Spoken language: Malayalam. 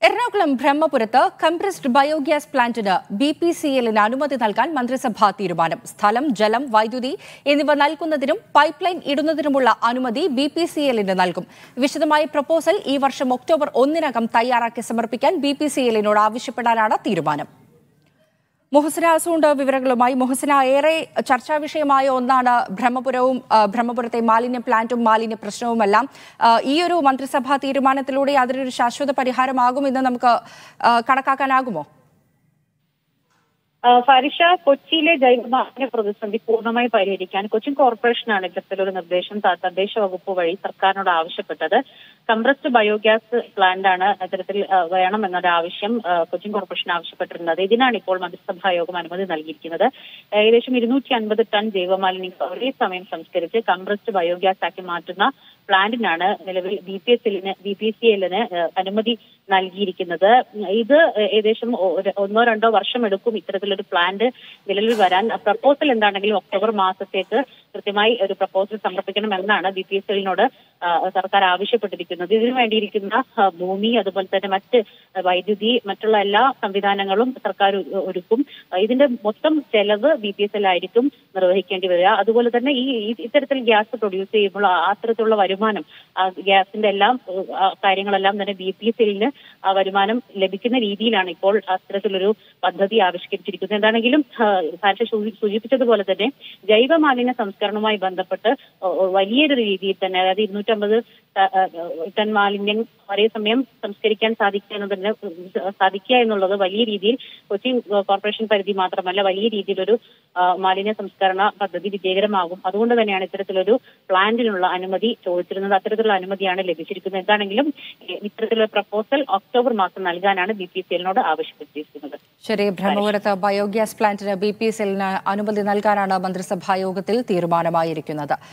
എറണാകുളം ബ്രഹ്മപുരത്ത് കംപ്രസ്ഡ് ബയോഗ്യാസ് പ്ലാന്റിന് ബി പി സി എല്ലിന് അനുമതി നൽകാൻ മന്ത്രിസഭാ തീരുമാനം സ്ഥലം ജലം വൈദ്യുതി എന്നിവ നൽകുന്നതിനും പൈപ്പ് ലൈൻ ഇടുന്നതിനുമുള്ള അനുമതി ബി പി സി എല്ലിന് നൽകും വിശദമായ പ്രപ്പോസൽ ഈ വർഷം ഒക്ടോബർ ഒന്നിനകം തയ്യാറാക്കി സമർപ്പിക്കാൻ ബി പി സി എല്ലിനോട് ആവശ്യപ്പെടാനാണ് തീരുമാനം മുഹസിന അസൂണ്ട് വിവരങ്ങളുമായി മുഹസിന ഏറെ ചർച്ചാ വിഷയമായ ഒന്നാണ് ബ്രഹ്മപുരവും ആ, ബ്രഹ്മപുരത്തെ മാലിന്യ പ്ലാന്റും മാലിന്യ പ്രശ്നവുമെല്ലാം ആ, ഈ ഒരു മന്ത്രിസഭാ തീരുമാനത്തിലൂടെ അതിനൊരു ശാശ്വത പരിഹാരമാകുമെന്ന് നമുക്ക് ആ, കണക്കാക്കാനാകുമോ ആ, ഫരിഷ കൊച്ചിയിലെ ജൈവമാലിന്യ പ്രതിസന്ധി പൂർണ്ണമായി പരിഹരിക്കാൻ കൊച്ചിൻ കോർപ്പറേഷനാണ് ഇത്തരത്തിലൊരു നിർദ്ദേശം ത- തദ്ദേശ വകുപ്പ് വഴി സർക്കാരിനോട് ആവശ്യപ്പെട്ടത് കംപ്രസ്ഡ് ബയോഗ്യാസ് പ്ലാന്റ് ആണ് ഇത്തരത്തിൽ ആ, വേണം എന്നൊരു ആവശ്യം ആ, കൊച്ചിൻ കോർപ്പറേഷൻ ആവശ്യപ്പെട്ടിരുന്നത് ഇതിനാണ് ഇപ്പോൾ മന്ത്രിസഭാ യോഗം അനുമതി നൽകിയിരിക്കുന്നത് ഏകദേശം ഇരുന്നൂറ്റി അൻപത് ടൺ ജൈവമാലിന്യങ്ങൾ ഒരേ സമയം സംസ്കരിച്ച് കംപ്രസ്ഡ് ബയോഗ്യാസ് ആക്കി മാറ്റുന്ന പ്ലാന്റിനാണ് നിലവിൽ ബി പി എസ് എല്ലിന് ബി പി സി എല്ലിന് അനുമതി നൽകിയിരിക്കുന്നത് ഇത് ഏകദേശം ഒ- ഒരു ഒന്നോ രണ്ടോ വർഷം എടുക്കും ഇത്തരത്തിലൊരു പ്ലാന്റ് നിലവിൽ വരാൻ പ്രപ്പോസൽ എന്താണെങ്കിലും ഒക്ടോബർ മാസത്തേക്ക് കൃത്യമായി ഒരു പ്രപ്പോസൽ സമർപ്പിക്കണമെന്നാണ് ബി പി എസ് എല്ലിനോട് സർക്കാർ ആവശ്യപ്പെട്ടിരിക്കുന്നത് ഇതിനു വേണ്ടിയിരിക്കുന്ന ആ, ഭൂമി അതുപോലെ തന്നെ മറ്റ് വൈദ്യുതി മറ്റുള്ള എല്ലാ സംവിധാനങ്ങളും സർക്കാർ ഒ- ഒരുക്കും ആ, ഇതിന്റെ മൊത്തം ചെലവ് ബി പി എസ് എൽ ആയിരിക്കും നിർവഹിക്കേണ്ടി വരിക അതുപോലെ തന്നെ ഈ ഈ- ഇത്തരത്തിൽ ഗ്യാസ് പ്രൊഡ്യൂസ് ചെയ്യുമ്പോൾ ആ അത്തരത്തിലുള്ള വരുമാനം ആ ഗ്യാസിന്റെ എല്ലാം ഏഹ്, ആ കാര്യങ്ങളെല്ലാം തന്നെ ബി പി എസ് എല്ലിന് വരുമാനം ലഭിക്കുന്ന രീതിയിലാണ് ഇപ്പോൾ അത്തരത്തിലൊരു പദ്ധതി ആവിഷ്കരിച്ചിരിക്കുന്നത് എന്താണെങ്കിലും ഭാഷ സൂചിപ്പിച്ചതുപോലെ തന്നെ ജൈവ മാലിന്യ സംസ്കരണവുമായി ബന്ധപ്പെട്ട് ഒ- ഒ- വലിയൊരു രീതിയിൽ തന്നെ അതായത് ഇരുന്നൂറ്റമ്പത് ട- ഏഹ്, ടൺ മാലിന്യം ഒരേ സമയം സംസ്കരിക്കാൻ സാധിക്കുക എന്നതിന് സാധിക്കുക എന്നുള്ളത് വലിയ രീതിയിൽ കൊച്ചി കോർപ്പറേഷൻ പരിധി മാത്രമല്ല വലിയ രീതിയിലൊരു ആ, മാലിന്യ സംസ്കരണ പദ്ധതി വിജയകരമാകും അതുകൊണ്ട് തന്നെയാണ് ഇത്തരത്തിലൊരു പ്ലാന്റിനുള്ള അനുമതി ചോദിച്ചിരുന്നത് അത്തരത്തിലുള്ള അനുമതിയാണ് ലഭിച്ചിരിക്കുന്നത് എന്താണെങ്കിലും ഏഹ്, ഇത്തരത്തിലുള്ള പ്രപ്പോസൽ ഒക്ടോബർ മാസം നൽകാനാണ് ബി പി സി എല്ലിനോട് ആവശ്യപ്പെട്ടിരിക്കുന്നത് ശരി ബ്രഹ്മപുരത്ത് ബയോഗ്യാസ് പ്ലാന്റിന് ബി പി എസ് എല്ലിന് അനുമതി നൽകാനാണ് മന്ത്രിസഭാ യോഗത്തിൽ തീരുമാനമായിരിക്കുന്നത്